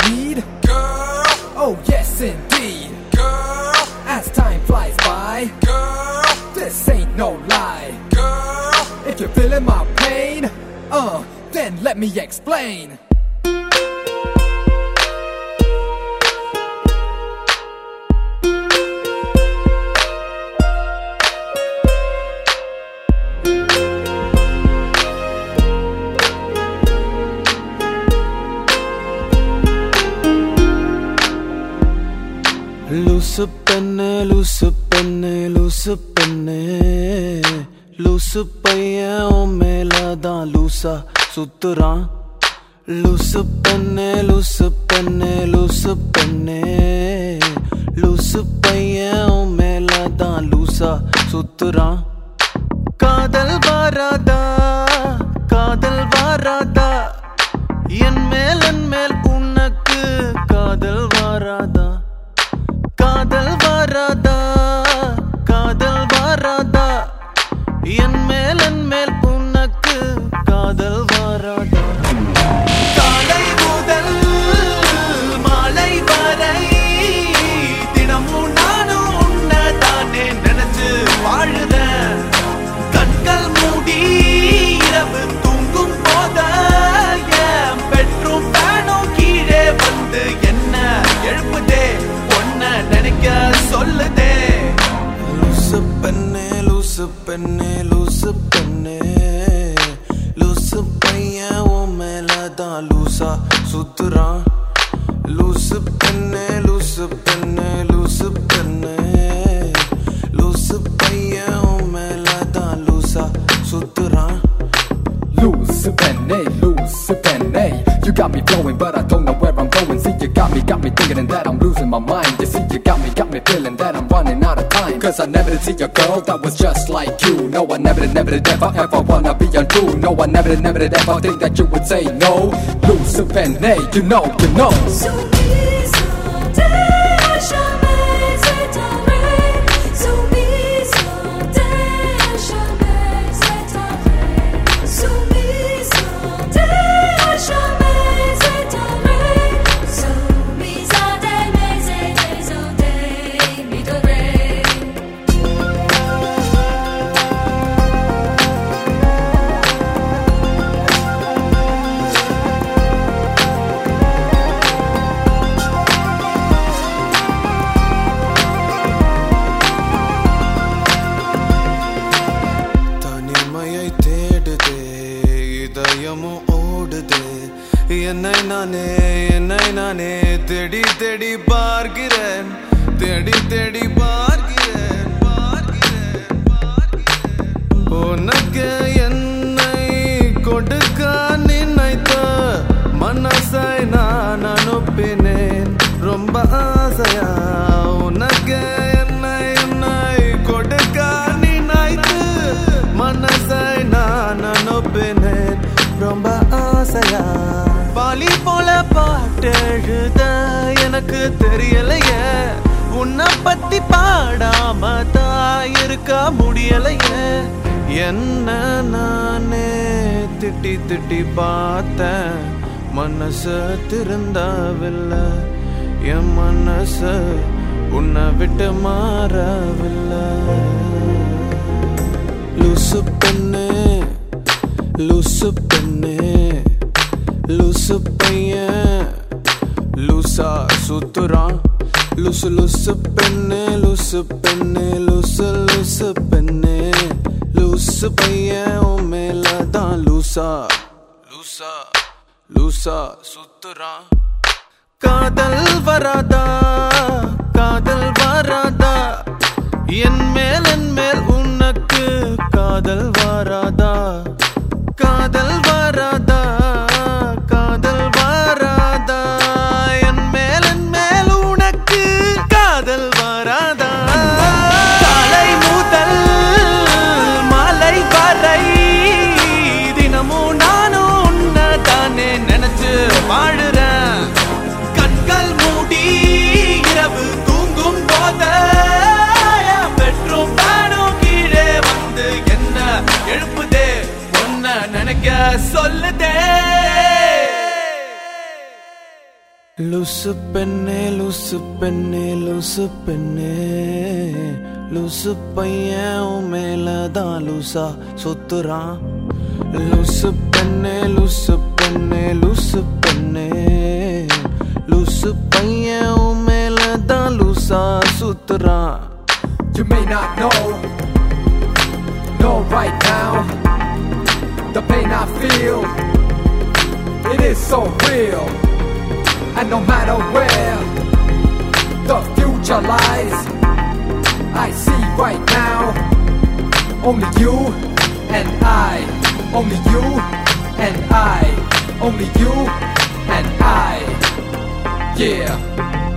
need? Girl, oh yes indeed. Girl, as time flies by. Girl, this ain't no lie. Girl, if you're feeling my pain, uh, then let me explain. லூசு பெண்ணு லூசு பெண்ணு லூசு பெண்ணு லூசு பையன் உன் மேலதான் லூசா சுத்துறான் லூசு பெண்ணு லூசு பெண்ணு லூசு பெண்ணு லூசு பையன் உன் மேலதான் லூசா சுத்துறான் காதல் வாராதா காதல் வாராதா என் மேல் என் மேல் உனக்கு காதல் வாராதா காதல் வாராதா காதல் வாராதா என் மேல் என் மேல் உனக்கு காதல் வாராதா காலை முதல் மாலை வரை தினமும் நானும் உன்னை தானே நினைச்சு வாழுறேன் கண்கள் மூடி இரவு தூங்கும் போத என் பெட்ரூம் ஃபேனும் கீழே வந்து என்ன எழுப்புதே ஒன்ன நினைக்க சொல்லுதே லூசு பெண்ணே லூசு பெண்ணே லூசு பெண்ணே லூசு பையன் உன் மேலதான் லூசா சுத்துறான் லூசு பெண்ணே லூசு பெண்ணே லூசு பெண்ணே லூசு பையன் உன் மேலதான் லூசா சுத்துறான் Loose penny, loose penny. You got me flowing, but I don't know where I'm going. See, you got me, got me thinking that I'm losing my mind. You see, you got me, got me feeling that I'm running out of time. Cause I never did see a girl that was just like you. No, I never did, never did ever, ever wanna be untrue. No, I never did, never did ever think that you would say no. Loose penny, you know, you know. Soumise à jamais s'éteindrai. Soumise à jamais s'éteindrai. Soumise à jamais s'éteindrai. Soumise à des et des ôtés, m'idolé. தனிமையை தேடுதே இதயமும் ஓடுதே என்னை நானே என்னை நானே தேடி தேடி பார்க்கிறேன் தேடி தேடி பார்க்கிறேன் பார்க்கிறேன் பார்க்கிறேன். உனக்கு என்னை கொடுக்க நினைத்த மனசை நான் அனுப்பினேன் ரொம்ப ஆசையா உனக்கு என்னை என்னை கொடுக்க நினைத்து மனசை நான் அனுப்பினேன் ரொம்ப ஆசையா பாலி போல பாட்டு எழுத எனக்கு தெரியலையே உன்னை பத்தி பாடாம தான் இருக்க முடியலையே என்ன நானே திட்டி திட்டி பார்த்தேன் மனசு திருந்தவில்லை என் மனசு உன்னை விட்டு மாறவில்லை லூசு பெண்ணு லூசு பெண்ணு லூசு பையன் லூசா சுத்துறான் லூசு லூசு பெண்ணு லூசு பெண்ணு லூசு லூசு பெண்ணு லூசு பையன் உன் மேலதான் லூசா லூசா லூசா சுத்துறான் காதல் வராதா காதல் வராதா என் மேல் என் மேல் உனக்கு காதல் வராதா காதல் வராதா காதல் வராதா என் மேல் என் மேல் உனக்கு காதல் வராதா காலை முதல் மாலை வரை தினமும் நானும் உன்னை தானே நினைச்சு வாழுறேன் கண்கள் மூடி இரவு தூங்கும் போத பெட்ரூம் ஃபேனும் கீழே வந்து என்ன எழுப்புதே ஒன்ன நினைக்க சொல்லுதே லூசு பெண்ணே லூசு பெண்ணே லூசு பெண்ணே லூசு பையன் உன் மேலதான் லூசா சுத்துறான் லூசு பெண்ணே லூசு பெண்ணே லூசு பெண்ணே லூசு பையன் உன் மேலதான் லூசா சுத்துறான் You may not know, know right now, the pain I feel, it is so real. And no matter where the future lies, I see right now, only you and I, only you and I, only you and I, yeah.